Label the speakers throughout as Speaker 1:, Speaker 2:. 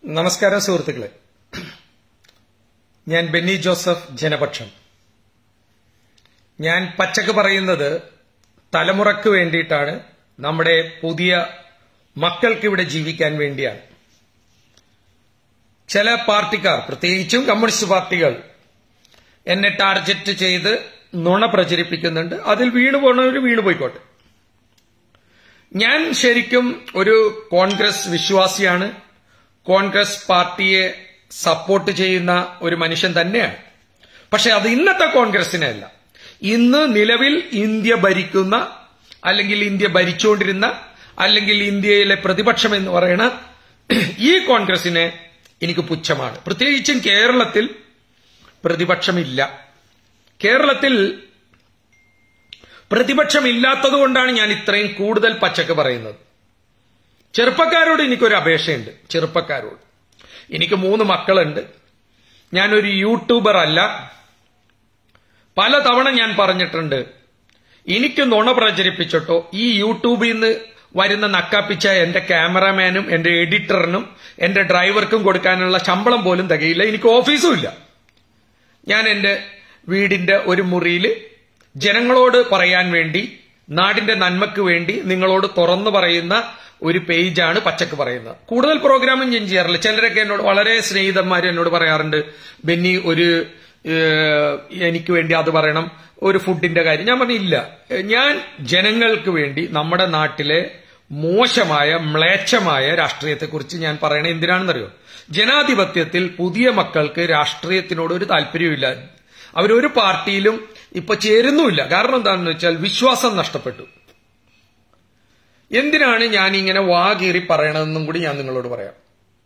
Speaker 1: നമസ്കാരം സുഹൃത്തുക്കളെ ഞാൻ ബെന്നി ജോസഫ് ജനപക്ഷം ഞാൻ പച്ചക്ക് പറയുന്നത് തലമുറക്ക് വേണ്ടിയിട്ടാണ് നമ്മുടെ പുതിയ മക്കൾക്ക് ഇവിടെ ജീവിക്കാൻ വേണ്ടിയാണ് ചില പാർട്ടിക്കാർ പ്രത്യേകിച്ചും കമ്മ്യൂണിസ്റ്റ് പാർട്ടികൾ എന്നെ ടാർഗറ്റ് ചെയ്ത് നുണ പ്രചരിപ്പിക്കുന്നുണ്ട് അതിൽ വീണു പോണവർ വീണു പോയിക്കോട്ടെ ഞാൻ ശരിക്കും ഒരു കോൺഗ്രസ് വിശ്വാസിയാണ് കോൺഗ്രസ് പാർട്ടിയെ സപ്പോർട്ട് ചെയ്യുന്ന ഒരു മനുഷ്യൻ തന്നെയാണ് പക്ഷെ അത് ഇന്നത്തെ കോൺഗ്രസിനെ അല്ല ഇന്ന് നിലവിൽ ഇന്ത്യ ഭരിക്കുന്ന അല്ലെങ്കിൽ ഇന്ത്യ ഭരിച്ചുകൊണ്ടിരുന്ന അല്ലെങ്കിൽ ഇന്ത്യയിലെ പ്രതിപക്ഷം എന്ന് പറയുന്ന ഈ കോൺഗ്രസിനെ എനിക്ക് പുച്ഛമാണ് പ്രത്യേകിച്ചും കേരളത്തിൽ പ്രതിപക്ഷമില്ല കേരളത്തിൽ പ്രതിപക്ഷമില്ലാത്തത് കൊണ്ടാണ് ഞാൻ ഇത്രയും കൂടുതൽ പച്ചക്ക് പറയുന്നത് ചെറുപ്പക്കാരോട് എനിക്കൊരു അപേക്ഷയുണ്ട് ചെറുപ്പക്കാരോട് എനിക്ക് മൂന്ന് മക്കളുണ്ട് ഞാനൊരു യൂട്യൂബർ അല്ല പലതവണ ഞാൻ പറഞ്ഞിട്ടുണ്ട് എനിക്ക് നുണ പ്രചരിപ്പിച്ചിട്ടോ ഈ യൂട്യൂബിൽ നിന്ന് വരുന്ന നക്കാപ്പിച്ച എന്റെ ക്യാമറാമാനും എന്റെ എഡിറ്ററിനും എന്റെ ഡ്രൈവർക്കും കൊടുക്കാനുള്ള ശമ്പളം പോലും തികയില്ല എനിക്ക് ഓഫീസും ഇല്ല ഞാൻ എന്റെ വീടിന്റെ ഒരു മുറിയിൽ ജനങ്ങളോട് പറയാൻ വേണ്ടി നാടിന്റെ നന്മയ്ക്ക് വേണ്ടി നിങ്ങളോട് തുറന്നു പറയുന്ന ഒരു പേജാണ് പച്ചക്ക് പറയുന്നത് കൂടുതൽ പ്രോഗ്രാമും ഞാൻ ചെയ്യാറില്ല ചിലരൊക്കെ എന്നോട് വളരെ സ്നേഹിതന്മാർ എന്നോട് പറയാറുണ്ട് ബെന്നി ഒരു എനിക്ക് വേണ്ടി അത് പറയണം ഒരു ഫുഡിന്റെ കാര്യം ഞാൻ പറഞ്ഞില്ല ഞാൻ ജനങ്ങൾക്ക് വേണ്ടി നമ്മുടെ നാട്ടിലെ മോശമായ മ്ലേച്ഛമായ രാഷ്ട്രീയത്തെക്കുറിച്ച് ഞാൻ പറയണത് എന്തിനാണെന്നറിയോ ജനാധിപത്യത്തിൽ പുതിയ മക്കൾക്ക് രാഷ്ട്രീയത്തിനോട് ഒരു താല്പര്യമില്ല അവരൊരു പാർട്ടിയിലും ഇപ്പൊ ചേരുന്നുമില്ല കാരണം എന്താണെന്ന് വെച്ചാൽ വിശ്വാസം നഷ്ടപ്പെട്ടു എന്തിനാണ് ഞാൻ ഇങ്ങനെ വാ കീറി പറയണതെന്നും കൂടി ഞാൻ നിങ്ങളോട് പറയാം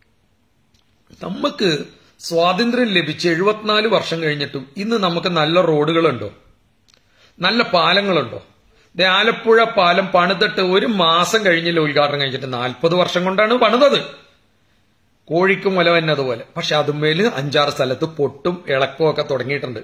Speaker 1: നമുക്ക് സ്വാതന്ത്ര്യം ലഭിച്ച് എഴുപത്തിനാല് വർഷം കഴിഞ്ഞിട്ടും ഇന്ന് നമുക്ക് നല്ല റോഡുകളുണ്ടോ നല്ല പാലങ്ങളുണ്ടോ ദേ ആലപ്പുഴ പാലം പണിതിട്ട് ഒരു മാസം കഴിഞ്ഞില്ല ഉദ്ഘാടനം കഴിഞ്ഞിട്ട് നാൽപ്പത് വർഷം കൊണ്ടാണ് പണിതത് കോഴിക്കും മുല വന്നതുപോലെ പക്ഷെ അതുമേല് അഞ്ചാറ് സ്ഥലത്ത് പൊട്ടും ഇളക്കവും ഒക്കെ തുടങ്ങിയിട്ടുണ്ട്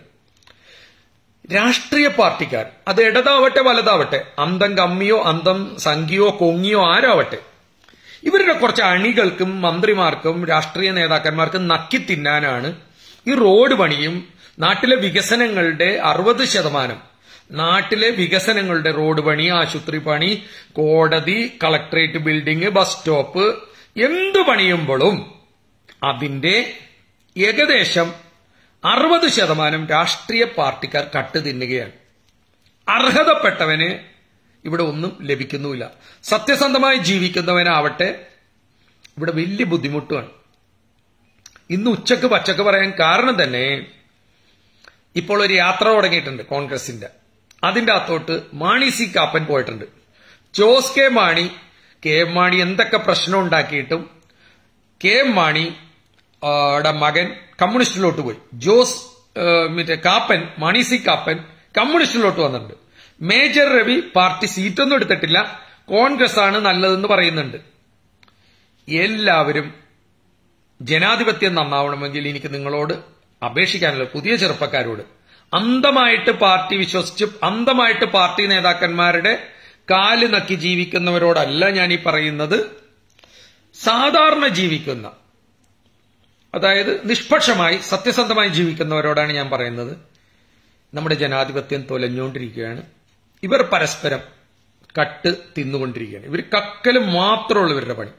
Speaker 1: രാഷ്ട്രീയ പാർട്ടിക്കാർ അത് ഇടതാവട്ടെ വലതാവട്ടെ അന്തം കമ്മിയോ അന്തം സംഖ്യയോ കൊങ്ങിയോ ആരാവട്ടെ ഇവരുടെ കുറച്ച് അണികൾക്കും മന്ത്രിമാർക്കും രാഷ്ട്രീയ നേതാക്കന്മാർക്കും നക്കി തിന്നാനാണ് ഈ റോഡ് പണിയും നാട്ടിലെ വികസനങ്ങളുടെ അറുപത് ശതമാനം നാട്ടിലെ വികസനങ്ങളുടെ റോഡ് പണി ആശുപത്രി പണി കോടതി കളക്ടറേറ്റ് ബിൽഡിംഗ് ബസ് സ്റ്റോപ്പ് എന്തു പണിയുമ്പോഴും അതിന്റെ ഏകദേശം അറുപത് ശതമാനം രാഷ്ട്രീയ പാർട്ടിക്കാർ കട്ട് തിന്നുകയാണ് അർഹതപ്പെട്ടവന് ഇവിടെ ഒന്നും ലഭിക്കുന്നുമില്ല സത്യസന്ധമായി ജീവിക്കുന്നവനാവട്ടെ ഇവിടെ വലിയ ബുദ്ധിമുട്ടുമാണ് ഇന്ന് ഉച്ചക്ക് പച്ചക്ക് പറയാൻ കാരണം തന്നെ ഇപ്പോൾ ഒരു യാത്ര തുടങ്ങിയിട്ടുണ്ട് കോൺഗ്രസിന്റെ അതിന്റെ അകത്തോട്ട് മാണി സി കാപ്പൻ പോയിട്ടുണ്ട് ജോസ് കെ മാണി കെ എം മാണി എന്തൊക്കെ പ്രശ്നം ഉണ്ടാക്കിയിട്ടും കെ എം മാണി മകൻ കമ്മ്യൂണിസ്റ്റിലോട്ട് പോയി ജോസ് മറ്റേ കാപ്പൻ മാണി സി കാപ്പൻ കമ്മ്യൂണിസ്റ്റിലോട്ട് വന്നിട്ടുണ്ട് മേജർ രവി പാർട്ടി സീറ്റൊന്നും എടുത്തിട്ടില്ല കോൺഗ്രസ് ആണ് നല്ലതെന്ന് പറയുന്നുണ്ട് എല്ലാവരും ജനാധിപത്യം നന്നാവണമെങ്കിൽ എനിക്ക് നിങ്ങളോട് അപേക്ഷിക്കാനുള്ള പുതിയ ചെറുപ്പക്കാരോട് അന്ധമായിട്ട് പാർട്ടി വിശ്വസിച്ച് അന്ധമായിട്ട് പാർട്ടി നേതാക്കന്മാരുടെ കാല് നക്കി ജീവിക്കുന്നവരോടല്ല ഞാൻ ഈ പറയുന്നത് സാധാരണ ജീവിക്കുന്ന അതായത് നിഷ്പക്ഷമായി സത്യസന്ധമായി ജീവിക്കുന്നവരോടാണ് ഞാൻ പറയുന്നത് നമ്മുടെ ജനാധിപത്യം തൊലഞ്ഞുകൊണ്ടിരിക്കുകയാണ് ഇവർ പരസ്പരം കട്ട് തിന്നുകൊണ്ടിരിക്കുകയാണ് ഇവർ കക്കല് മാത്രമുള്ള ഇവരുടെ പണി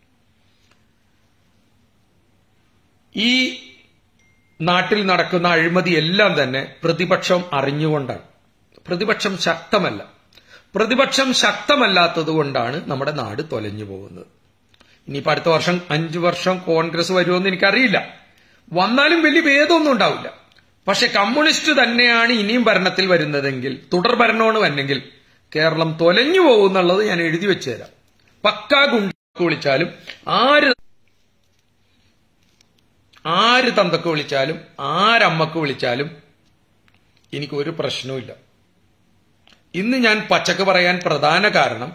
Speaker 1: ഈ നാട്ടിൽ നടക്കുന്ന അഴിമതി എല്ലാം തന്നെ പ്രതിപക്ഷം അറിഞ്ഞുകൊണ്ടാണ് പ്രതിപക്ഷം ശക്തമല്ല പ്രതിപക്ഷം ശക്തമല്ലാത്തത് കൊണ്ടാണ് നമ്മുടെ നാട് തൊലഞ്ഞു പോകുന്നത് ഇനിയിപ്പോ അടുത്ത വർഷം അഞ്ചു വർഷം കോൺഗ്രസ് വരുമെന്ന് എനിക്കറിയില്ല വന്നാലും വലിയ ഭേദമൊന്നും ഉണ്ടാവില്ല പക്ഷെ കമ്മ്യൂണിസ്റ്റ് തന്നെയാണ് ഇനിയും ഭരണത്തിൽ വരുന്നതെങ്കിൽ തുടർ ഭരണമാണ് വന്നെങ്കിൽ കേരളം തൊലഞ്ഞു പോകുന്നുള്ളത് ഞാൻ എഴുതി വെച്ചു തരാം പക്കാ ഗുണ്ടക്ക് വിളിച്ചാലും ആര് ആര് തന്തക്ക് വിളിച്ചാലും ആരമ്മക്ക് വിളിച്ചാലും എനിക്ക് ഒരു പ്രശ്നവുമില്ല ഇന്ന് ഞാൻ പച്ചക്ക് പറയാൻ പ്രധാന കാരണം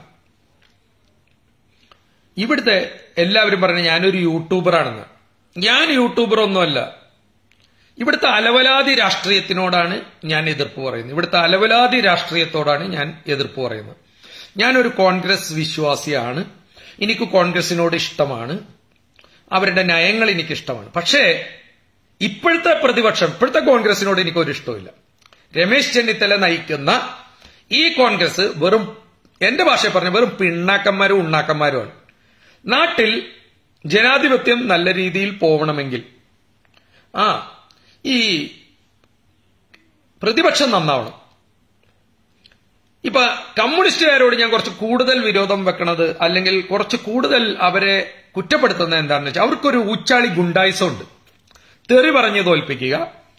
Speaker 1: ഇവിടുത്തെ എല്ലാവരും പറഞ്ഞ ഞാനൊരു യൂട്യൂബറാണെന്ന് ഞാൻ യൂട്യൂബർ ഒന്നുമല്ല ഇവിടുത്തെ അലവലാതി രാഷ്ട്രീയത്തിനോടാണ് ഞാൻ എതിർപ്പ് പറയുന്നത് ഇവിടുത്തെ അലവലാതി രാഷ്ട്രീയത്തോടാണ് ഞാൻ എതിർപ്പ് പറയുന്നത് ഞാനൊരു കോൺഗ്രസ് വിശ്വാസിയാണ് എനിക്ക് കോൺഗ്രസിനോട് ഇഷ്ടമാണ് അവരുടെ നയങ്ങൾ എനിക്കിഷ്ടമാണ് പക്ഷേ ഇപ്പോഴത്തെ പ്രതിപക്ഷം ഇപ്പോഴത്തെ കോൺഗ്രസിനോട് എനിക്കൊരു ഇഷ്ടമില്ല രമേശ് ചെന്നിത്തല നയിക്കുന്ന ഈ കോൺഗ്രസ് വെറും എന്റെ ഭാഷ പറഞ്ഞ വെറും പിണ്ണാക്കന്മാരും ഉണ്ണാക്കന്മാരുമാണ് നാട്ടിൽ ജനാധിപത്യം നല്ല രീതിയിൽ പോകണമെങ്കിൽ ആ ഈ പ്രതിപക്ഷം നന്നാവണം ഇപ്പൊ കമ്മ്യൂണിസ്റ്റുകാരോട് ഞാൻ കുറച്ച് കൂടുതൽ വിരോധം വെക്കണത് അല്ലെങ്കിൽ കുറച്ച് കൂടുതൽ അവരെ കുറ്റപ്പെടുത്തുന്നത് എന്താണെന്ന് വെച്ചാൽ അവർക്കൊരു ഉച്ചാളി ഗുണ്ടായിസം ഉണ്ട് തെറി പറഞ്ഞ് തോൽപ്പിക്കുക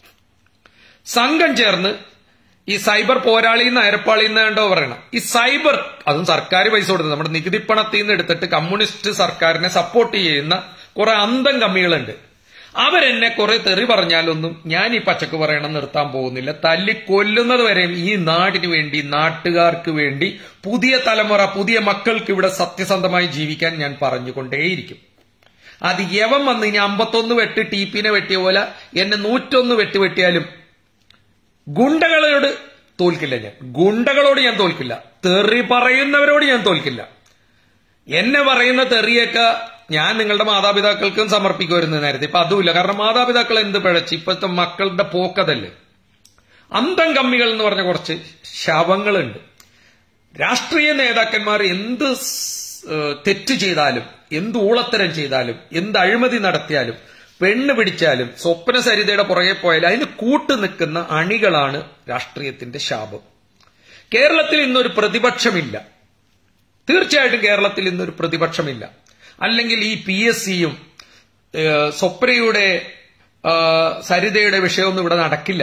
Speaker 1: സംഘം ചേർന്ന് ഈ സൈബർ പോരാളിന്ന് അയരപ്പാളിന്ന് കണ്ടോ പറയണം ഈ സൈബർ അതും സർക്കാർ പൈസ കൊടുത്തത് നമ്മുടെ നികുതി പണത്തിൽ നിന്ന് എടുത്തിട്ട് കമ്മ്യൂണിസ്റ്റ് സർക്കാരിനെ സപ്പോർട്ട് ചെയ്യുന്ന കുറെ അന്തം കമ്മികളുണ്ട് അവരെന്നെ കുറെ തെറി പറഞ്ഞാലൊന്നും ഞാൻ ഈ പച്ചക്ക് പറയണം നിർത്താൻ പോകുന്നില്ല തല്ലി കൊല്ലുന്നത് വരെയും ഈ നാടിന് വേണ്ടി നാട്ടുകാർക്ക് വേണ്ടി പുതിയ തലമുറ പുതിയ മക്കൾക്ക് ഇവിടെ സത്യസന്ധമായി ജീവിക്കാൻ ഞാൻ പറഞ്ഞുകൊണ്ടേയിരിക്കും അത് യവൻ വന്ന് ഇനി അമ്പത്തൊന്ന് വെട്ട് ടീപ്പിനെ വെട്ടിയ പോലെ എന്നെ നൂറ്റൊന്ന് വെട്ടി വെട്ടിയാലും ഗുണ്ടകളോട് തോൽക്കില്ല ഞാൻ ഗുണ്ടകളോട് ഞാൻ തോൽക്കില്ല തെറി പറയുന്നവരോട് ഞാൻ തോൽക്കില്ല എന്നെ പറയുന്ന തെറിയൊക്കെ ഞാൻ നിങ്ങളുടെ മാതാപിതാക്കൾക്കും സമർപ്പിക്കുമായിരുന്നു നേരത്തെ ഇപ്പൊ അതുമില്ല കാരണം മാതാപിതാക്കൾ എന്ത് പിഴച്ച് ഇപ്പോഴത്തെ മക്കളുടെ പോക്കതല്ലേ അന്തം കമ്മികൾ എന്ന് പറഞ്ഞ കുറച്ച് ശവങ്ങളുണ്ട് രാഷ്ട്രീയ നേതാക്കന്മാർ എന്ത് തെറ്റ് ചെയ്താലും എന്ത് ഊളത്തരം ചെയ്താലും എന്ത് അഴിമതി നടത്തിയാലും പെണ്ണ് പിടിച്ചാലും സ്വപ്ന സരിതയുടെ പുറകെ പോയാലും അതിന് കൂട്ടു നിൽക്കുന്ന അണികളാണ് രാഷ്ട്രീയത്തിന്റെ ശാപം കേരളത്തിൽ ഇന്നൊരു പ്രതിപക്ഷമില്ല തീർച്ചയായിട്ടും കേരളത്തിൽ ഇന്നൊരു പ്രതിപക്ഷമില്ല അല്ലെങ്കിൽ ഈ പി എസ് സിയും സ്വപ്നയുടെ സരിതയുടെ വിഷയമൊന്നും ഇവിടെ നടക്കില്ല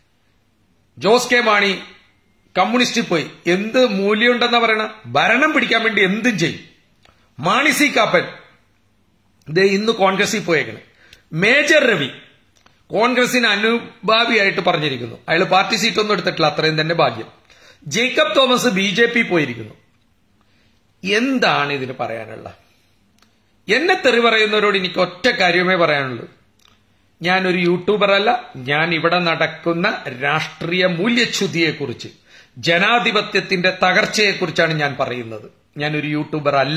Speaker 1: ജോസ് കെ മാണി കമ്മ്യൂണിസ്റ്റിൽ പോയി എന്ത് മൂല്യമുണ്ടെന്നാ പറയണ ഭരണം പിടിക്കാൻ വേണ്ടി എന്തും ചെയ്യും മാണി സി കാപ്പൻ ഇത് ഇന്ന് കോൺഗ്രസിൽ പോയേക്കണ് മേജർ രവി കോൺഗ്രസിന് അനുഭാവിയായിട്ട് പറഞ്ഞിരിക്കുന്നു അയാൾ പാർട്ടി സീറ്റൊന്നും എടുത്തിട്ടില്ല അത്രയും തന്നെ ഭാഗ്യം Jacob Thomas B J P പോയിരിക്കുന്നു എന്താണ് ഇതിന് പറയാനുള്ള എന്നെ തെറി പറയുന്നവരോട് എനിക്ക് ഒറ്റ കാര്യമേ പറയാനുള്ളൂ ഞാനൊരു യൂട്യൂബർ അല്ല ഞാൻ ഇവിടെ നടക്കുന്ന രാഷ്ട്രീയ മൂല്യച്യുതിയെക്കുറിച്ച് ജനാധിപത്യത്തിന്റെ തകർച്ചയെക്കുറിച്ചാണ് ഞാൻ പറയുന്നത് ഞാനൊരു യൂട്യൂബർ അല്ല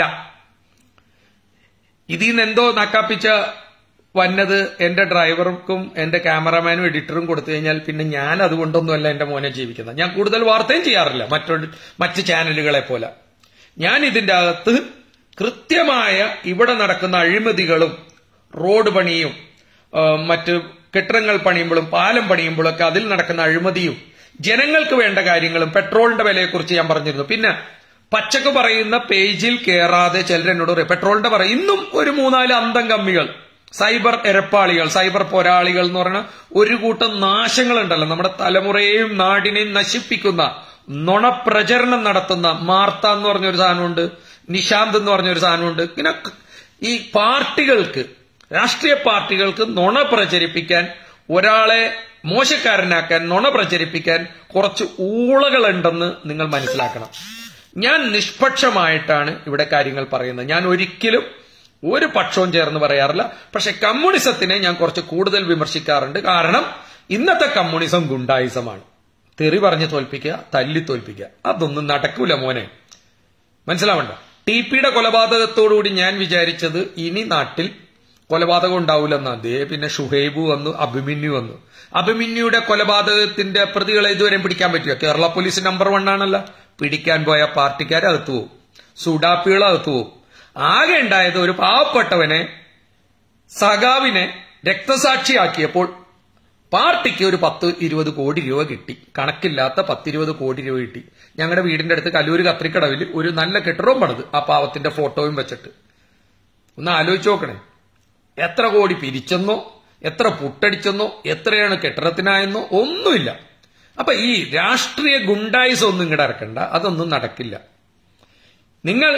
Speaker 1: ഇതിൽ നിന്ന് എന്തോ നക്കാപ്പിച്ച വന്നത് എന്റെ ഡ്രൈവർക്കും എന്റെ ക്യാമറമാനും എഡിറ്ററും കൊടുത്തു കഴിഞ്ഞാൽ പിന്നെ ഞാൻ അതുകൊണ്ടൊന്നുമല്ല എന്റെ മോനെ ജീവിക്കുന്നത് ഞാൻ കൂടുതൽ വാർത്തയും ചെയ്യാറില്ല മറ്റൊരു മറ്റ് ചാനലുകളെ പോലെ ഞാൻ ഇതിന്റെ അകത്ത് കൃത്യമായ ഇവിടെ നടക്കുന്ന അഴിമതികളും റോഡ് പണിയും മറ്റ് കെട്ടിടങ്ങൾ പണിയുമ്പോഴും പാലം പണിയുമ്പോഴും ഒക്കെ അതിൽ നടക്കുന്ന അഴിമതിയും ജനങ്ങൾക്ക് വേണ്ട കാര്യങ്ങളും പെട്രോളിന്റെ വിലയെക്കുറിച്ച് ഞാൻ പറഞ്ഞിരുന്നു പിന്നെ പച്ചക്ക് പറയുന്ന പേജിൽ കയറാതെ ചിലർ എന്നോട് പറയും പെട്രോളിന്റെ പറയും ഇന്നും ഒരു മൂന്നാല് അന്തം കമ്മികൾ സൈബർ എരപ്പാളികൾ സൈബർ പോരാളികൾ എന്ന് പറയുന്ന ഒരു കൂട്ടം നാശങ്ങളുണ്ടല്ലോ നമ്മുടെ തലമുറയെയും നാടിനെയും നശിപ്പിക്കുന്ന നുണപ്രചരണം നടത്തുന്ന മാർത്ത എന്ന് പറഞ്ഞൊരു സാധനമുണ്ട് നിശാന്ത് എന്ന് പറഞ്ഞൊരു സാധനമുണ്ട് ഇങ്ങനെ ഈ പാർട്ടികൾക്ക് രാഷ്ട്രീയ പാർട്ടികൾക്ക് നുണ പ്രചരിപ്പിക്കാൻ ഒരാളെ മോശക്കാരനാക്കാൻ നുണ പ്രചരിപ്പിക്കാൻ കുറച്ച് ഊളകളുണ്ടെന്ന് നിങ്ങൾ മനസ്സിലാക്കണം ഞാൻ നിഷ്പക്ഷമായിട്ടാണ് ഇവിടെ കാര്യങ്ങൾ പറയുന്നത് ഞാൻ ഒരിക്കലും ഒരു പക്ഷവും ചേർന്ന് പറയാറില്ല പക്ഷെ കമ്മ്യൂണിസത്തിനെ ഞാൻ കുറച്ച് കൂടുതൽ വിമർശിക്കാറുണ്ട് കാരണം ഇന്നത്തെ കമ്മ്യൂണിസം ഗുണ്ടായിസമാണ് തെറി പറഞ്ഞ് തോൽപ്പിക്കുക തല്ലി തോൽപ്പിക്കുക അതൊന്നും നടക്കൂല മോനെ മനസ്സിലാവണ്ട ടി പിയുടെ കൊലപാതകത്തോടുകൂടി ഞാൻ വിചാരിച്ചത് ഇനി നാട്ടിൽ കൊലപാതകം ഉണ്ടാവില്ലെന്ന് അതേ പിന്നെ ഷുഹൈബ് വന്നു അഭിമന്യു വന്നു അഭിമന്യുയുടെ കൊലപാതകത്തിന്റെ പ്രതികളെ ഇതുവരെ പിടിക്കാൻ പറ്റുമോ കേരള പോലീസ് നമ്പർ വൺ ആണല്ലോ പിടിക്കാൻ പോയ പാർട്ടിക്കാരെ അകത്തു പോകും സുഡാപ്പികൾ അകത്തു പോകും ആകെ ഉണ്ടായത് ഒരു പാവപ്പെട്ടവനെ സഖാവിനെ രക്തസാക്ഷിയാക്കിയപ്പോൾ പാർട്ടിക്ക് ഒരു പത്ത് ഇരുപത് കോടി രൂപ കിട്ടി കണക്കില്ലാത്ത പത്തിരുപത് കോടി രൂപ കിട്ടി ഞങ്ങളുടെ വീടിന്റെ അടുത്ത് കല്ലൂര് കത്രിക്കടവിൽ ഒരു നല്ല കെട്ടിടവും പണിത് ആ പാവത്തിന്റെ ഫോട്ടോയും വെച്ചിട്ട് ഒന്ന് ആലോചിച്ച് നോക്കണേ എത്ര കോടി പിരിച്ചെന്നോ എത്ര പുട്ടടിച്ചെന്നോ എത്രയാണ് കെട്ടിടത്തിനായെന്നോ ഒന്നുമില്ല അപ്പൊ ഈ രാഷ്ട്രീയ ഗുണ്ടായിസ് ഒന്നും ഇങ്ങടെ ഇറക്കണ്ട അതൊന്നും നടക്കില്ല നിങ്ങൾ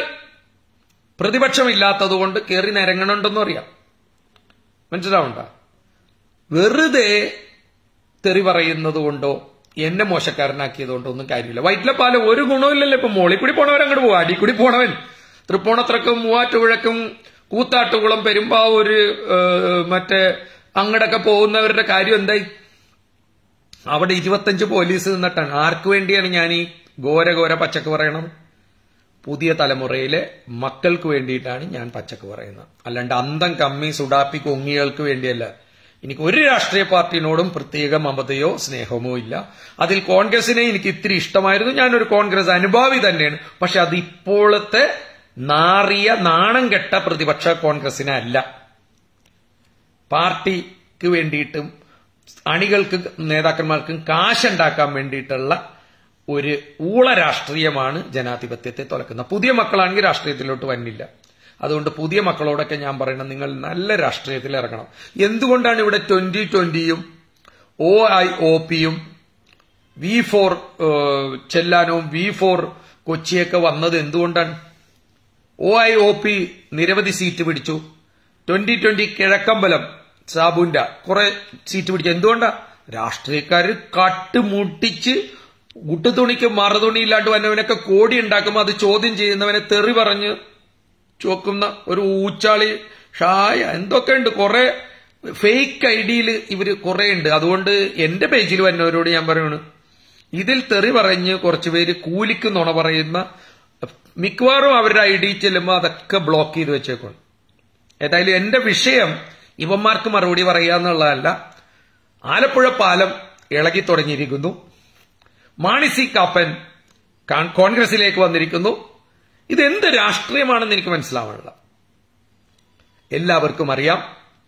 Speaker 1: പ്രതിപക്ഷമില്ലാത്തതുകൊണ്ട് കയറി നിരങ്ങണുണ്ടെന്നും അറിയാം മനസ്സിലാവണ്ട വെറുതെ തെറി പറയുന്നത് കൊണ്ടോ എന്നെ മോശക്കാരനാക്കിയത് കൊണ്ടോ ഒന്നും കാര്യമില്ല വൈറ്റിലപ്പാലം ഒരു ഗുണമില്ലല്ലോ ഇപ്പൊ മോളിൽ കൂടി പോണവൻ അങ്ങോട്ട് പോകും അടി കൂടി പോണവൻ തൃപ്പൂണത്രക്കും മൂവാറ്റുപുഴക്കും കൂത്താട്ടുകുളം പെരുമ്പാവൂര് മറ്റേ അങ്ങടൊക്കെ പോകുന്നവരുടെ കാര്യം എന്തായി അവിടെ ഇരുപത്തഞ്ച് പോലീസ് നിന്നിട്ടാണ് ആർക്ക് വേണ്ടിയാണ് ഞാൻ ഈ ഘോര ഘോര പച്ചക്ക് പറയണത് പുതിയ തലമുറയിലെ മക്കൾക്ക് വേണ്ടിയിട്ടാണ് ഞാൻ പച്ചക്ക് പറയുന്നത് അല്ലാണ്ട് അന്തം കമ്മി സുഡാപ്പി കൊങ്ങികൾക്ക് വേണ്ടിയല്ല എനിക്ക് ഒരു രാഷ്ട്രീയ പാർട്ടിനോടും പ്രത്യേക മമതയോ സ്നേഹമോ ഇല്ല അതിൽ കോൺഗ്രസിനെ എനിക്ക് ഇത്തിരി ഇഷ്ടമായിരുന്നു ഞാനൊരു കോൺഗ്രസ് അനുഭാവി തന്നെയാണ് പക്ഷെ അത് ഇപ്പോഴത്തെ നാറിയ നാണം കെട്ട പ്രതിപക്ഷ കോൺഗ്രസിനെ അല്ല പാർട്ടിക്ക് വേണ്ടിയിട്ടും അണികൾക്ക് നേതാക്കന്മാർക്കും കാശുണ്ടാക്കാൻ വേണ്ടിയിട്ടുള്ള ഒരു ഊള രാഷ്ട്രീയമാണ് ജനാധിപത്യത്തെ തുലക്കുന്നത് പുതിയ മക്കളാണെങ്കിൽ രാഷ്ട്രീയത്തിലോട്ട് വന്നില്ല അതുകൊണ്ട് പുതിയ മക്കളോടൊക്കെ ഞാൻ പറയുന്നത് നിങ്ങൾ നല്ല രാഷ്ട്രീയത്തിൽ ഇറങ്ങണം എന്തുകൊണ്ടാണ് ഇവിടെ ട്വന്റി ട്വന്റിയും ഒ ഐ ഒ പിയും വി ഫോർ ചെല്ലാനവും വി ഫോർ കൊച്ചിയൊക്കെ വന്നത് എന്തുകൊണ്ടാണ് ഒ ഐ ഒ പി നിരവധി സീറ്റ് പിടിച്ചു ട്വന്റി ട്വന്റി കിഴക്കമ്പലം സാബുന്റെ കുറെ സീറ്റ് പിടിച്ചു എന്തുകൊണ്ടാ രാഷ്ട്രീയക്കാര് കട്ടുമുട്ടിച്ച് ഉട്ടുതുണിക്ക് മറുതുണി ഇല്ലാണ്ട് വന്നവനൊക്കെ കോടി ഉണ്ടാക്കുമ്പോൾ അത് ചോദ്യം ചെയ്യുന്നവനെ തെറി പറഞ്ഞ് ചോക്കുന്ന ഒരു ഊച്ചാളി ഷായ എന്തൊക്കെ ഉണ്ട് കുറെ ഫേക്ക് ഐഡിയിൽ ഇവര് കുറെ ഉണ്ട് അതുകൊണ്ട് എന്റെ പേജിൽ വന്നവരോട് ഞാൻ പറയുന്നു ഇതിൽ തെറി പറഞ്ഞ് കുറച്ചുപേര് കൂലിക്ക് നുണ പറയുന്ന മിക്കവാറും അവരുടെ ഐ ഡി ചെല്ലുമ്പോൾ അതൊക്കെ ബ്ലോക്ക് ചെയ്ത് വെച്ചേക്കണം ഏതായാലും എന്റെ വിഷയം ഇവന്മാർക്ക് മറുപടി പറയുക എന്നുള്ളതല്ല ആലപ്പുഴ പാലം ഇളകി തുടങ്ങിയിരിക്കുന്നു മാണി സി കാപ്പൻ കോൺഗ്രസിലേക്ക് വന്നിരിക്കുന്നു ഇതെന്ത് രാഷ്ട്രീയമാണെന്ന് എനിക്ക് മനസ്സിലാവാനുള്ള എല്ലാവർക്കും അറിയാം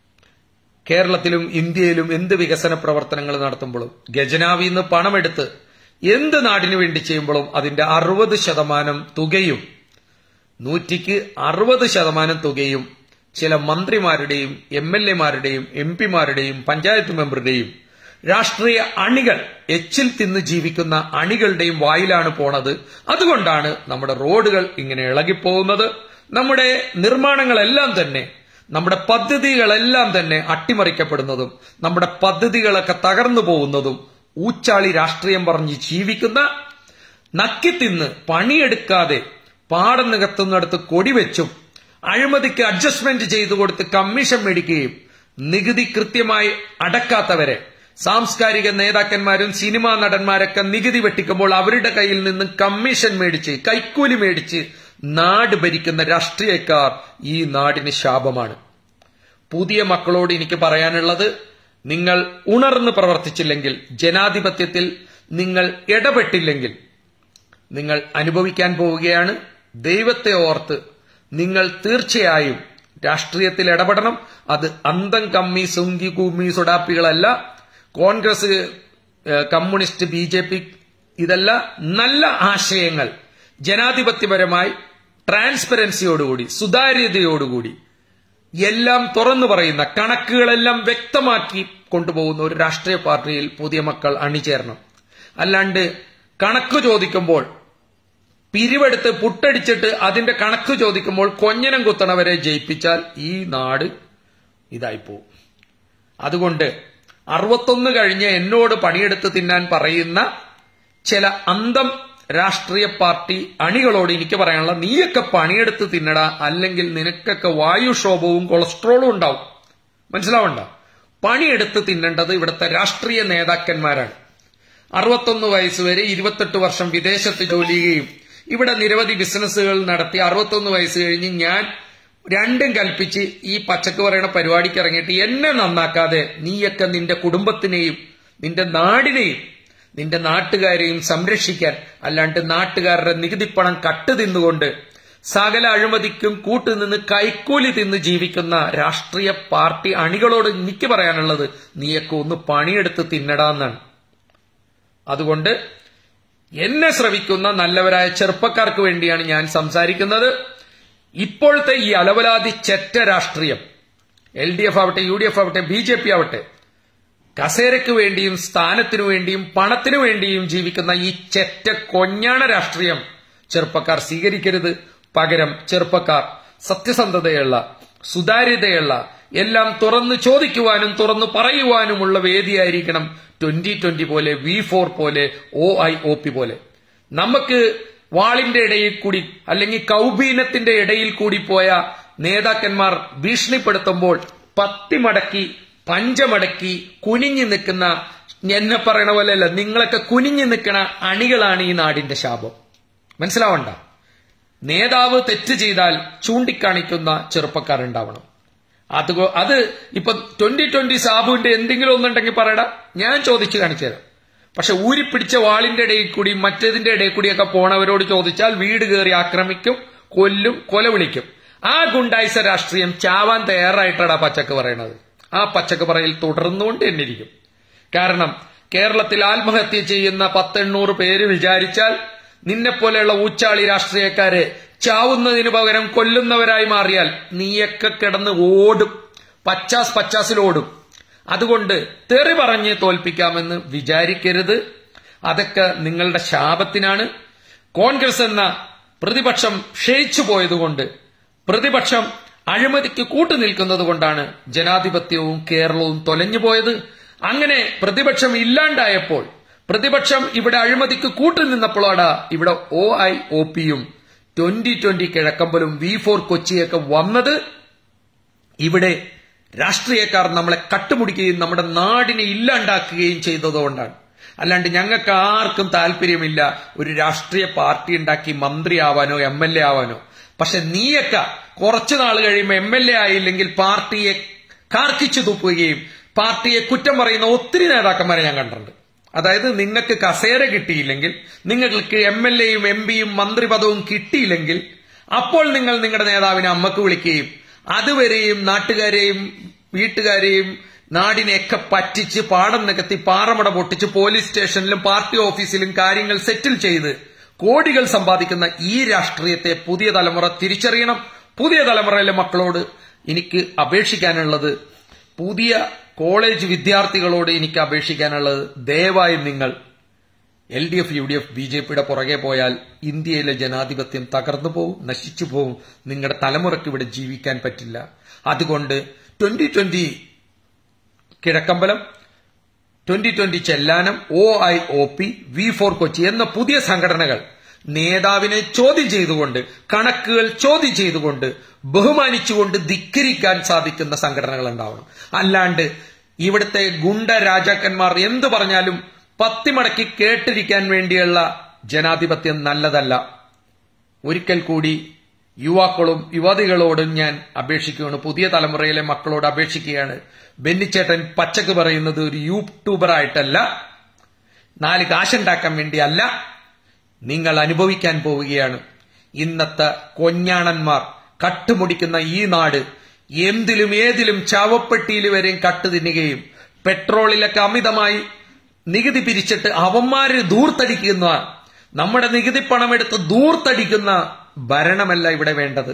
Speaker 1: കേരളത്തിലും ഇന്ത്യയിലും എന്ത് വികസന പ്രവർത്തനങ്ങൾ നടത്തുമ്പോഴും ഗജനാവിന്ന് പണമെടുത്ത് എന്ത് നാടിനു വേണ്ടി ചെയ്യുമ്പോഴും അതിന്റെ അറുപത് ശതമാനം തുകയും നൂറ്റിക്ക് അറുപത് ശതമാനം തുകയും ചില മന്ത്രിമാരുടെയും എം എൽ എമാരുടെയും എം പിമാരുടെയും പഞ്ചായത്ത് മെമ്പറുടെയും രാഷ്ട്രീയ അണികൾ എച്ചിൽ തിന്ന് ജീവിക്കുന്ന അണികളുടെയും വായിലാണ് പോണത് അതുകൊണ്ടാണ് നമ്മുടെ റോഡുകൾ ഇങ്ങനെ ഇളകിപ്പോകുന്നത് നമ്മുടെ നിർമ്മാണങ്ങളെല്ലാം തന്നെ നമ്മുടെ പദ്ധതികളെല്ലാം തന്നെ അട്ടിമറിക്കപ്പെടുന്നതും നമ്മുടെ പദ്ധതികളൊക്കെ തകർന്നു പോകുന്നതും ഊച്ചാളി രാഷ്ട്രീയം പറഞ്ഞ് ജീവിക്കുന്ന നക്കിത്തിന്ന് പണിയെടുക്കാതെ പാടം നികത്തുന്നിടത്ത് കൊടിവെച്ചും അഴിമതിക്ക് അഡ്ജസ്റ്റ്മെന്റ് ചെയ്തു കൊടുത്ത് കമ്മീഷൻ മേടിക്കുകയും നികുതി കൃത്യമായി അടക്കാത്തവരെ സാംസ്കാരിക നേതാക്കന്മാരും സിനിമാ നടന്മാരൊക്കെ നികുതി വെട്ടിക്കുമ്പോൾ അവരുടെ കയ്യിൽ നിന്ന് കമ്മീഷൻ മേടിച്ച് കൈക്കൂലി മേടിച്ച് നാട് ഭരിക്കുന്ന രാഷ്ട്രീയക്കാർ ഈ നാടിന് ശാപമാണ് പുതിയ മക്കളോട് എനിക്ക് പറയാനുള്ളത് നിങ്ങൾ ഉണർന്ന് പ്രവർത്തിച്ചില്ലെങ്കിൽ ജനാധിപത്യത്തിൽ നിങ്ങൾ ഇടപെട്ടില്ലെങ്കിൽ നിങ്ങൾ അനുഭവിക്കാൻ പോവുകയാണ് ദൈവത്തെ ഓർത്ത് നിങ്ങൾ തീർച്ചയായും രാഷ്ട്രീയത്തിൽ ഇടപെടണം അത് അന്തം കമ്മി സുങ്കി കുമ്മി സുഡാപ്പികളല്ല Congress communist B J P ഇതല്ല നല്ല ആശയങ്ങൾ ജനാധിപത്യപരമായി ട്രാൻസ്പെറൻസിയോടുകൂടി സുതാര്യതയോടുകൂടി എല്ലാം തുറന്നു പറയുന്ന കണക്കുകളെല്ലാം വ്യക്തമാക്കി കൊണ്ടുപോകുന്ന ഒരു രാഷ്ട്രീയ പാർട്ടിയിൽ പുതിയ മക്കൾ അണിചേരണം അല്ലാണ്ട് കണക്ക് ചോദിക്കുമ്പോൾ പിരിവെടുത്ത് പുട്ടടിച്ചിട്ട് അതിന്റെ കണക്ക് ചോദിക്കുമ്പോൾ കൊഞ്ഞനം കുത്തണവരെ ജയിപ്പിച്ചാൽ ഈ നാട് ഇതായിപ്പോവും അതുകൊണ്ട് അറുപത്തൊന്ന് കഴിഞ്ഞ് എന്നോട് പണിയെടുത്ത് തിന്നാൻ പറയുന്ന ചില അന്തം രാഷ്ട്രീയ പാർട്ടി അണികളോട് എനിക്ക് പറയാനുള്ള നീയൊക്കെ പണിയെടുത്ത് തിന്നടാ അല്ലെങ്കിൽ നിനക്കൊക്കെ വായുക്ഷോഭവും കൊളസ്ട്രോളും ഉണ്ടാവും മനസ്സിലാവണ്ട പണിയെടുത്ത് തിന്നേണ്ടത് ഇവിടുത്തെ രാഷ്ട്രീയ നേതാക്കന്മാരാണ് അറുപത്തൊന്ന് വയസ്സ് വരെ ഇരുപത്തെട്ട് വർഷം വിദേശത്ത് ജോലി ചെയ്യുകയും ഇവിടെ നിരവധി ബിസിനസ്സുകൾ നടത്തി അറുപത്തൊന്ന് വയസ്സ് കഴിഞ്ഞ് ഞാൻ രണ്ടും കൽപ്പിച്ച് ഈ പച്ചക്ക് പറയുന്ന പരിപാടിക്ക് ഇറങ്ങിയിട്ട് എന്നെ നന്നാക്കാതെ നീയൊക്കെ നിന്റെ കുടുംബത്തിനെയും നിന്റെ നാടിനെയും നിന്റെ നാട്ടുകാരെയും സംരക്ഷിക്കാൻ അല്ലാണ്ട് നാട്ടുകാരുടെ നികുതിപ്പണം കട്ട് തിന്നുകൊണ്ട് സകല അഴിമതിക്കും കൂട്ടുനിന്ന് കൈക്കൂലി തിന്ന് ജീവിക്കുന്ന രാഷ്ട്രീയ പാർട്ടി അണികളോട് എനിക്ക് പറയാനുള്ളത് നീയൊക്കെ ഒന്ന് പണിയെടുത്ത് തിന്നടാന്നാണ് അതുകൊണ്ട് എന്നെ ശ്രവിക്കുന്ന നല്ലവരായ ചെറുപ്പക്കാർക്ക് വേണ്ടിയാണ് ഞാൻ സംസാരിക്കുന്നത് ഇപ്പോഴത്തെ ഈ അലവലാതി ചെറ്റ രാഷ്ട്രീയം എൽ ഡി എഫ് ആവട്ടെ യു ഡി എഫ് ആവട്ടെ ബി ജെ പി ആവട്ടെ കസേരയ്ക്ക് വേണ്ടിയും സ്ഥാനത്തിനു വേണ്ടിയും പണത്തിനു വേണ്ടിയും ജീവിക്കുന്ന ഈ ചെറ്റ കൊഞ്ഞാണ രാഷ്ട്രീയം ചെറുപ്പക്കാർ സ്വീകരിക്കരുത് പകരം ചെറുപ്പക്കാർ സത്യസന്ധതയുള്ള സുതാര്യതയുള്ള എല്ലാം തുറന്നു ചോദിക്കുവാനും തുറന്നു പറയുവാനുമുള്ള വേദിയായിരിക്കണം ട്വന്റി ട്വന്റി പോലെ വി ഫോർ പോലെ ഒ ഐ ഒ പി പോലെ നമുക്ക് വാളിന്റെ ഇടയിൽ കൂടി അല്ലെങ്കിൽ കൗബീനത്തിന്റെ ഇടയിൽ കൂടി പോയ നേതാക്കന്മാർ ഭീഷണിപ്പെടുത്തുമ്പോൾ പത്തി മടക്കി പഞ്ചമടക്കി കുനിഞ്ഞു നിൽക്കുന്ന എന്നെ പറയണ പോലെയല്ല നിങ്ങളൊക്കെ കുനിഞ്ഞു നിൽക്കുന്ന അണികളാണ് ഈ നാടിന്റെ ശാപം മനസ്സിലാവണ്ട നേതാവ് തെറ്റ് ചെയ്താൽ ചൂണ്ടിക്കാണിക്കുന്ന ചെറുപ്പക്കാരുണ്ടാവണം അത് അത് ഇപ്പൊ ട്വന്റി ട്വന്റി സാബുവിന്റെ എന്തെങ്കിലും ഒന്നുണ്ടെങ്കിൽ പറയടാ ഞാൻ ചോദിച്ചു കാണിച്ചു തരാം പക്ഷെ ഊരിപ്പിടിച്ച വാളിന്റെ ഇടയിൽ കൂടി മറ്റേതിന്റെ ഇടയിൽ കൂടിയൊക്കെ പോണവരോട് ചോദിച്ചാൽ വീട് കയറി ആക്രമിക്കും കൊല്ലും കൊല വിളിക്കും ആ ഗുണ്ടായിസ രാഷ്ട്രീയം ചാവാൻ തയ്യാറായിട്ടാണ് ആ പച്ചക്ക് പറയണത് ആ പച്ചക്ക് പറയിൽ തുടർന്നുകൊണ്ട് തന്നെ ഇരിക്കും കാരണം കേരളത്തിൽ ആത്മഹത്യ ചെയ്യുന്ന പത്തെണ്ണൂറ് പേര് വിചാരിച്ചാൽ നിന്നെപ്പോലെയുള്ള ഊച്ചാളി രാഷ്ട്രീയക്കാരെ ചാവുന്നതിന് പകരം കൊല്ലുന്നവരായി മാറിയാൽ നീയൊക്കെ കിടന്ന് ഓടും പച്ചാസ് പച്ചാസിൽ ഓടും അതുകൊണ്ട് തെറി പറഞ്ഞ് തോൽപ്പിക്കാമെന്ന് വിചാരിക്കരുത് അതൊക്കെ നിങ്ങളുടെ ശാപത്തിനാണ് കോൺഗ്രസ് എന്ന പ്രതിപക്ഷം ക്ഷയിച്ചു പോയതുകൊണ്ട് പ്രതിപക്ഷം അഴിമതിക്ക് കൂട്ടുനിൽക്കുന്നത് കൊണ്ടാണ് ജനാധിപത്യവും കേരളവും തൊലഞ്ഞു പോയത് അങ്ങനെ പ്രതിപക്ഷം ഇല്ലാണ്ടായപ്പോൾ പ്രതിപക്ഷം ഇവിടെ അഴിമതിക്ക് കൂട്ടുനിന്നപ്പോഴാണ് ഇവിടെ ഒ ഐ ഒ പിയും ട്വന്റി ട്വന്റി കിഴക്കമ്പലും വി ഫോർ കൊച്ചിയൊക്കെ വന്നത് ഇവിടെ രാഷ്ട്രീയക്കാർ നമ്മളെ കട്ടുമുടിക്കുകയും നമ്മുടെ നാടിനെ ഇല്ലാണ്ടാക്കുകയും ചെയ്തതുകൊണ്ടാണ് അല്ലാണ്ട് ഞങ്ങൾക്ക് ആർക്കും താല്പര്യമില്ല ഒരു രാഷ്ട്രീയ പാർട്ടി ഉണ്ടാക്കി മന്ത്രിയാവാനോ എം എൽ എ ആവാനോ പക്ഷെ നീയൊക്കെ കുറച്ചു നാൾ കഴിയുമ്പോൾ എം എൽ എ ആയില്ലെങ്കിൽ പാർട്ടിയെ കാർക്കിച്ചു തുപ്പുകയും പാർട്ടിയെ കുറ്റം പറയുന്ന ഒത്തിരി നേതാക്കന്മാരെ ഞാൻ കണ്ടിട്ടുണ്ട് അതായത് നിങ്ങൾക്ക് കസേര കിട്ടിയില്ലെങ്കിൽ നിങ്ങൾക്ക് എം എൽ എയും എം പിയും മന്ത്രിപദവും കിട്ടിയില്ലെങ്കിൽ അപ്പോൾ നിങ്ങൾ നിങ്ങളുടെ നേതാവിനെ അമ്മക്ക് വിളിക്കുകയും അതുവരെയും നാട്ടുകാരെയും വീട്ടുകാരെയും നാടിനെയൊക്കെ പറ്റിച്ച് പാടം നികത്തി പാറമട പൊട്ടിച്ച് പോലീസ് സ്റ്റേഷനിലും പാർട്ടി ഓഫീസിലും കാര്യങ്ങൾ സെറ്റിൽ ചെയ്ത് കോടികൾ സമ്പാദിക്കുന്ന ഈ രാഷ്ട്രീയത്തെ പുതിയ തലമുറ തിരിച്ചറിയണം പുതിയ തലമുറയിലെ മക്കളോട് എനിക്ക് അപേക്ഷിക്കാനുള്ളത് പുതിയ കോളേജ് വിദ്യാർത്ഥികളോട് എനിക്ക് അപേക്ഷിക്കാനുള്ളത് ദയവായി നിങ്ങൾ L D F U D F B J പിയുടെ പുറകെ പോയാൽ ഇന്ത്യയിലെ ജനാധിപത്യം തകർന്നു പോവും നശിച്ചു പോവും നിങ്ങളുടെ തലമുറയ്ക്ക് ഇവിടെ ജീവിക്കാൻ പറ്റില്ല അതുകൊണ്ട് twenty twenty Kizhakkambalam twenty twenty Chellanam O I O P V four Kochi എന്ന പുതിയ സംഘടനകൾ നേതാവിനെ ചോദ്യം ചെയ്തുകൊണ്ട് കണക്കുകൾ ചോദ്യം ചെയ്തുകൊണ്ട് ബഹുമാനിച്ചുകൊണ്ട് ധിക്കരിക്കാൻ സാധിക്കുന്ന സംഘടനകൾ ഉണ്ടാവണം അല്ലാണ്ട് ഇവിടുത്തെ ഗുണ്ട രാജാക്കന്മാർ എന്തു പറഞ്ഞാലും പത്തിമടക്കി കേട്ടിരിക്കാൻ വേണ്ടിയുള്ള ജനാധിപത്യം നല്ലതല്ല ഒരിക്കൽ കൂടി യുവാക്കളും യുവതികളോടും ഞാൻ അപേക്ഷിക്കുകയാണ് പുതിയ തലമുറയിലെ മക്കളോട് അപേക്ഷിക്കുകയാണ് ബെന്നിച്ചേട്ടൻ പച്ചക്ക് പറയുന്നത് ഒരു യൂട്യൂബർ ആയിട്ടല്ല നാല് കാശുണ്ടാക്കാൻ വേണ്ടിയല്ല നിങ്ങൾ അനുഭവിക്കാൻ പോവുകയാണ് ഇന്നത്തെ കൊഞ്ഞാണന്മാർ കട്ടുമുടിക്കുന്ന ഈ നാട് എന്തിലും ഏതിലും ചാവപ്പെട്ടിയിൽ വരെയും കട്ടു തിന്നുകയും പെട്രോളിലൊക്കെ അമിതമായി നികുതി പിരിച്ചിട്ട് അവന്മാര് ദൂർത്തടിക്കുന്ന നമ്മുടെ നികുതി പണമെടുത്ത് ദൂർത്തടിക്കുന്ന ഭരണമല്ല ഇവിടെ വേണ്ടത്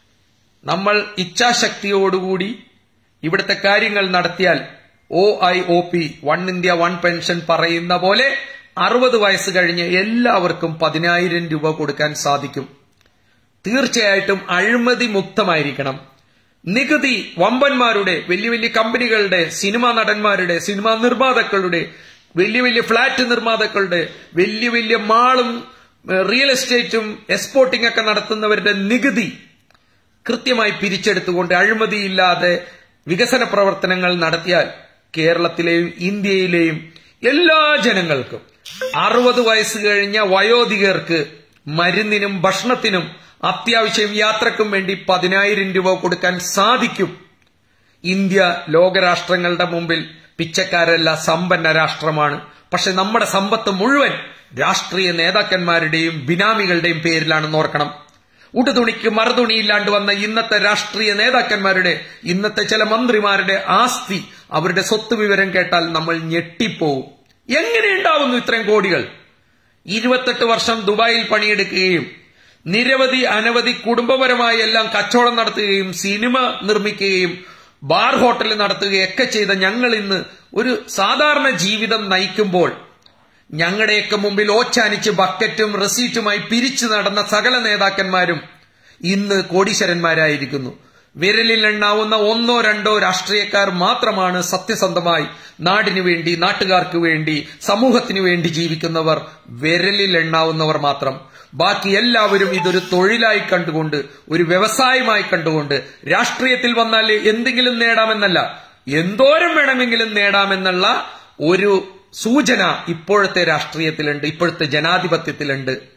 Speaker 1: നമ്മൾ ഇച്ഛാശക്തിയോടുകൂടി ഇവിടുത്തെ കാര്യങ്ങൾ നടത്തിയാൽ O I O P one India one pension പറയുന്ന പോലെ അറുപത് വയസ്സ് കഴിഞ്ഞ് എല്ലാവർക്കും പതിനായിരം രൂപ കൊടുക്കാൻ സാധിക്കും തീർച്ചയായിട്ടും അഴിമതി മുക്തമായിരിക്കണം നികുതി വമ്പന്മാരുടെ വലിയ വലിയ കമ്പനികളുടെ സിനിമാ നടന്മാരുടെ സിനിമാ നിർമ്മാതാക്കളുടെ വലിയ വലിയ ഫ്ളാറ്റ് നിർമ്മാതാക്കളുടെ വലിയ വലിയ മാളും റിയൽ എസ്റ്റേറ്റും എക്സ്പോർട്ടിംഗ് ഒക്കെ നടത്തുന്നവരുടെ നികുതി കൃത്യമായി പിരിച്ചെടുത്തുകൊണ്ട് അഴിമതിയില്ലാതെ വികസന പ്രവർത്തനങ്ങൾ നടത്തിയാൽ കേരളത്തിലെയും ഇന്ത്യയിലെയും എല്ലാ ജനങ്ങൾക്കും അറുപത് വയസ്സ് കഴിഞ്ഞ വയോധികർക്ക് മരുന്നിനും ഭക്ഷണത്തിനും അത്യാവശ്യം യാത്രക്കും വേണ്ടി പതിനായിരം രൂപ കൊടുക്കാൻ സാധിക്കും ഇന്ത്യ ലോകരാഷ്ട്രങ്ങളുടെ മുമ്പിൽ പിച്ചക്കാരല്ല സമ്പന്ന രാഷ്ട്രമാണ് പക്ഷെ നമ്മുടെ സമ്പത്ത് മുഴുവൻ രാഷ്ട്രീയ നേതാക്കന്മാരുടെയും ബിനാമികളുടെയും പേരിലാണെന്ന് ഓർക്കണം ഉടുതുണിക്ക് മറുതുണിയില്ലാണ്ട് വന്ന ഇന്നത്തെ രാഷ്ട്രീയ നേതാക്കന്മാരുടെ ഇന്നത്തെ ചില മന്ത്രിമാരുടെ ആസ്തി അവരുടെ സ്വത്ത് വിവരം കേട്ടാൽ നമ്മൾ ഞെട്ടിപ്പോവും എങ്ങനെ ഉണ്ടാവുന്നു ഇത്രയും കോടികൾ ഇരുപത്തെട്ട് വർഷം ദുബായിൽ പണിയെടുക്കുകയും നിരവധി അനവധി കുടുംബപരമായി എല്ലാം കച്ചവടം നടത്തുകയും സിനിമ നിർമ്മിക്കുകയും ബാർ ഹോട്ടൽ നടത്തുകയൊക്കെ ചെയ്ത ഞങ്ങൾ ഇന്ന് ഒരു സാധാരണ ജീവിതം നയിക്കുമ്പോൾ ഞങ്ങളുടെയൊക്കെ മുമ്പിൽ ഓച്ചാനിച്ച് ബക്കറ്റും റെസീറ്റുമായി പിരിച്ചു നടന്ന സകല നേതാക്കന്മാരും ഇന്ന് കോടീശ്വരന്മാരായിരിക്കുന്നു വിരലിൽ എണ്ണാവുന്ന ഒന്നോ രണ്ടോ രാഷ്ട്രീയക്കാർ മാത്രമാണ് സത്യസന്ധമായി നാടിനു വേണ്ടി നാട്ടുകാർക്ക് വേണ്ടി സമൂഹത്തിനു വേണ്ടി ജീവിക്കുന്നവർ വിരലിൽ എണ്ണാവുന്നവർ മാത്രം ബാക്കി എല്ലാവരും ഇതൊരു തൊഴിലായി കണ്ടുകൊണ്ട് ഒരു വ്യവസായമായി കണ്ടുകൊണ്ട് രാഷ്ട്രീയത്തിൽ വന്നാൽ എന്തെങ്കിലും നേടാമെന്നല്ല എന്തോരം വേണമെങ്കിലും നേടാമെന്നുള്ള ഒരു സൂചന ഇപ്പോഴത്തെ രാഷ്ട്രീയത്തിലുണ്ട് ഇപ്പോഴത്തെ ജനാധിപത്യത്തിലുണ്ട്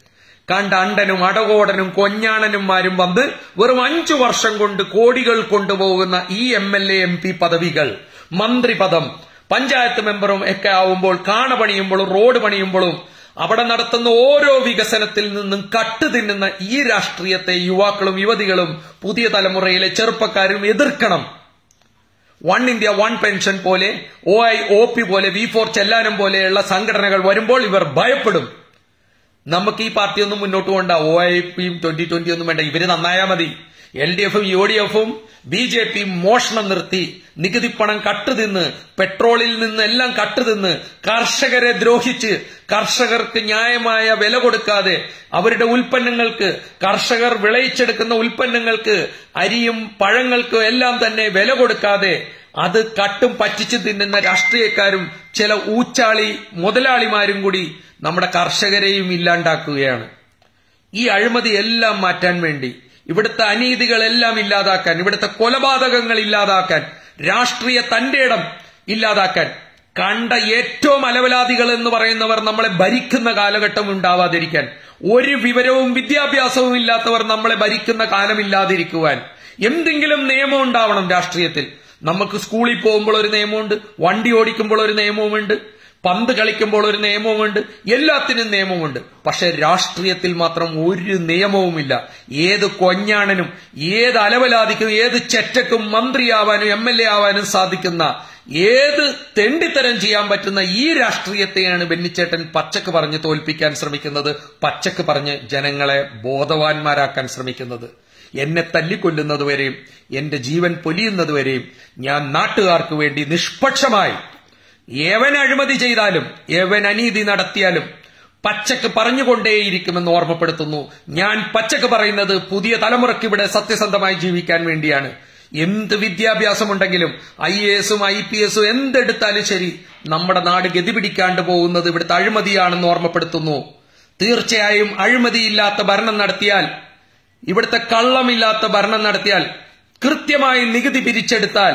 Speaker 1: കണ്ട അണ്ടനും അടകോടനും കൊഞ്ഞാണനുമാരും വന്ന് വെറും അഞ്ചു വർഷം കൊണ്ട് കോടികൾ കൊണ്ടുപോകുന്ന ഈ M L A M P പദവികൾ മന്ത്രിപദം പഞ്ചായത്ത് മെമ്പറും ഒക്കെ ആവുമ്പോൾ കാണ പണിയുമ്പോഴും റോഡ് പണിയുമ്പോഴും അവിടെ നടത്തുന്ന ഓരോ വികസനത്തിൽ നിന്നും കട്ട് തിന്നുന്ന ഈ രാഷ്ട്രീയത്തെ യുവാക്കളും യുവതികളും പുതിയ തലമുറയിലെ ചെറുപ്പക്കാരും എതിർക്കണം വൺ ഇന്ത്യ വൺ പെൻഷൻ പോലെ ഒ ഐ ഒ പി പോലെ വി ഫോർ ചെല്ലാനം പോലെയുള്ള സംഘടനകൾ വരുമ്പോൾ ഇവർ ഭയപ്പെടും നമുക്ക് ഈ പാർട്ടിയൊന്നും മുന്നോട്ട് പോകണ്ട ഒ ഐ പിയും ട്വന്റി ട്വന്റി ഒന്നും വേണ്ട ഇവര് നന്നായാ മതി എൽ ഡി എഫും യു ഡി എഫും ബി ജെ പിയും മോഷണം നിർത്തി നികുതി പണം കട്ടുതിന്ന് പെട്രോളിൽ നിന്ന് എല്ലാം കട്ടുതിന്ന് കർഷകരെ ദ്രോഹിച്ച് കർഷകർക്ക് ന്യായമായ വില കൊടുക്കാതെ അവരുടെ ഉൽപ്പന്നങ്ങൾക്ക് കർഷകർ വിളയിച്ചെടുക്കുന്ന ഉൽപ്പന്നങ്ങൾക്ക് അരിയും പഴങ്ങൾക്കും എല്ലാം തന്നെ വില കൊടുക്കാതെ അത് കട്ടും പറ്റിച്ചു തിന്നുന്ന രാഷ്ട്രീയക്കാരും ചില ഊച്ചാളി മുതലാളിമാരും കൂടി നമ്മുടെ കർഷകരെയും ഇല്ലാണ്ടാക്കുകയാണ് ഈ അഴിമതി എല്ലാം മാറ്റാൻ വേണ്ടി ഇവിടുത്തെ അനീതികളെല്ലാം ഇല്ലാതാക്കാൻ ഇവിടുത്തെ കൊലപാതകങ്ങൾ ഇല്ലാതാക്കാൻ രാഷ്ട്രീയ തന്റെ ഇടം ഇല്ലാതാക്കാൻ കണ്ട ഏറ്റവും അലവലാദികൾ എന്ന് പറയുന്നവർ നമ്മളെ ഭരിക്കുന്ന കാലഘട്ടം ഉണ്ടാവാതിരിക്കാൻ ഒരു വിവരവും വിദ്യാഭ്യാസവും ഇല്ലാത്തവർ നമ്മളെ ഭരിക്കുന്ന കാലമില്ലാതിരിക്കുവാൻ എന്തെങ്കിലും നിയമം ഉണ്ടാവണം രാഷ്ട്രീയത്തിൽ നമുക്ക് സ്കൂളിൽ പോകുമ്പോൾ ഒരു നിയമമുണ്ട് വണ്ടി ഓടിക്കുമ്പോൾ ഒരു നിയമവുമുണ്ട് പന്ത് കളിക്കുമ്പോൾ ഒരു നിയമവുമുണ്ട് എല്ലാത്തിനും നിയമമുണ്ട് പക്ഷെ രാഷ്ട്രീയത്തിൽ മാത്രം ഒരു നിയമവുമില്ല ഏത് കൊഞ്ഞാണനും ഏത് അലവലാദിക്കും ഏത് ചെറ്റക്കും മന്ത്രിയാവാനും എം എൽ എ ആവാനും സാധിക്കുന്ന ഏത് തെണ്ടിത്തരം ചെയ്യാൻ പറ്റുന്ന ഈ രാഷ്ട്രീയത്തെയാണ് ബെന്നിച്ചേട്ടൻ പച്ചക്ക് പറഞ്ഞ് തോൽപ്പിക്കാൻ ശ്രമിക്കുന്നത് പച്ചക്ക് പറഞ്ഞ് ജനങ്ങളെ ബോധവാന്മാരാക്കാൻ ശ്രമിക്കുന്നത് എന്നെ തല്ലിക്കൊല്ലുന്നതുവരെയും എന്റെ ജീവൻ പൊലിയുന്നതുവരെയും ഞാൻ നാട്ടുകാർക്ക് വേണ്ടി നിഷ്പക്ഷമായി എവൻ അഴിമതി ചെയ്താലും എവൻ അനീതി നടത്തിയാലും പച്ചക്ക് പറഞ്ഞുകൊണ്ടേയിരിക്കുമെന്ന് ഓർമ്മപ്പെടുത്തുന്നു ഞാൻ പച്ചക്ക് പറയുന്നത് പുതിയ തലമുറയ്ക്ക് ഇവിടെ സത്യസന്ധമായി ജീവിക്കാൻ വേണ്ടിയാണ് എന്ത് വിദ്യാഭ്യാസമുണ്ടെങ്കിലും ഐ എ എസും ഐ പി എസും എന്തെടുത്താലും ശരി നമ്മുടെ നാട് ഗതിപിടിക്കാണ്ട് പോകുന്നത് ഇവിടുത്തെ അഴിമതിയാണെന്ന് ഓർമ്മപ്പെടുത്തുന്നു തീർച്ചയായും അഴിമതിയില്ലാത്ത ഭരണം നടത്തിയാൽ ഇവിടുത്തെ കള്ളമില്ലാത്ത ഭരണം നടത്തിയാൽ കൃത്യമായി നികുതി പിരിച്ചെടുത്താൽ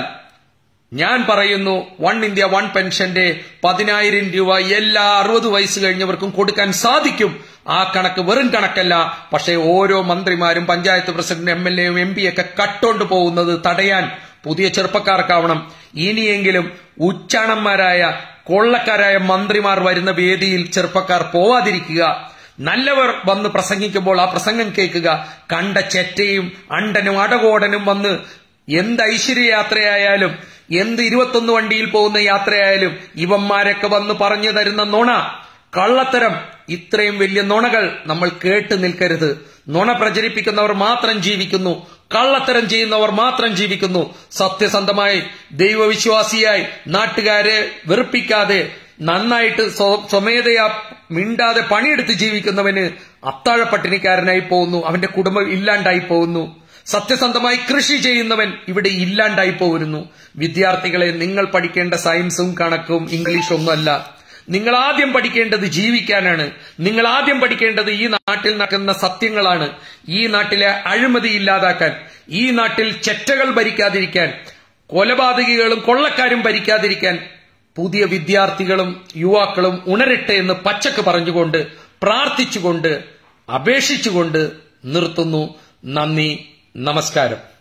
Speaker 1: ഞാൻ പറയുന്നു വൺ ഇന്ത്യ വൺ പെൻഷന്റെ പതിനായിരം രൂപ എല്ലാ അറുപത് വയസ്സ് കഴിഞ്ഞവർക്കും കൊടുക്കാൻ സാധിക്കും ആ കണക്ക് വെറും കണക്കല്ല പക്ഷേ ഓരോ മന്ത്രിമാരും പഞ്ചായത്ത് പ്രസിഡന്റ് എം എൽ എയും എം പി ഒക്കെ കട്ടോണ്ട് പോകുന്നത് തടയാൻ പുതിയ ചെറുപ്പക്കാർക്കാവണം ഇനിയെങ്കിലും ഉച്ചാണന്മാരായ കൊള്ളക്കാരായ മന്ത്രിമാർ വരുന്ന വേദിയിൽ ചെറുപ്പക്കാർ പോവാതിരിക്കുക നല്ലവർ വന്ന് പ്രസംഗിക്കുമ്പോൾ ആ പ്രസംഗം കേൾക്കുക കണ്ട ചെറ്റയും അണ്ടനും അടകോടനും വന്ന് എന്ത് ഐശ്വര്യയാത്രയായാലും എന്ത് ഇരുപത്തൊന്ന് വണ്ടിയിൽ പോകുന്ന യാത്രയായാലും ഇവന്മാരൊക്കെ വന്ന് പറഞ്ഞു തരുന്ന നുണ കള്ളത്തരം ഇത്രയും വലിയ നുണകൾ നമ്മൾ കേട്ട് നിൽക്കരുത് നുണ പ്രചരിപ്പിക്കുന്നവർ മാത്രം ജീവിക്കുന്നു കള്ളത്തരം ചെയ്യുന്നവർ മാത്രം ജീവിക്കുന്നു സത്യസന്ധമായി ദൈവവിശ്വാസിയായി നാട്ടുകാരെ വെറുപ്പിക്കാതെ നന്നായിട്ട് സ്വമേധയാ മിണ്ടാതെ പണിയെടുത്ത് ജീവിക്കുന്നവന് അത്താഴ പട്ടിണിക്കാരനായി പോകുന്നു അവന്റെ കുടുംബം ഇല്ലാണ്ടായി പോകുന്നു സത്യസന്ധമായി കൃഷി ചെയ്യുന്നവൻ ഇവിടെ ഇല്ലാണ്ടായി പോരുന്നു വിദ്യാർത്ഥികളെ നിങ്ങൾ പഠിക്കേണ്ട സയൻസും കണക്കും ഇംഗ്ലീഷും ഒന്നുമല്ല നിങ്ങൾ ആദ്യം പഠിക്കേണ്ടത് ജീവിക്കാനാണ് നിങ്ങൾ ആദ്യം പഠിക്കേണ്ടത് ഈ നാട്ടിൽ നടക്കുന്ന സത്യങ്ങളാണ് ഈ നാട്ടിലെ അഴിമതി ഇല്ലാതാക്കാൻ ഈ നാട്ടിൽ ചെറ്റകൾ ഭരിക്കാതിരിക്കാൻ കൊലപാതകികളും കൊള്ളക്കാരും ഭരിക്കാതിരിക്കാൻ പുതിയ വിദ്യാർത്ഥികളും യുവാക്കളും ഉണരട്ടെ എന്ന് പച്ചക്ക് പറഞ്ഞുകൊണ്ട് പ്രാർത്ഥിച്ചുകൊണ്ട് അപേക്ഷിച്ചുകൊണ്ട് നിർത്തുന്നു നന്ദി നമസ്കാരം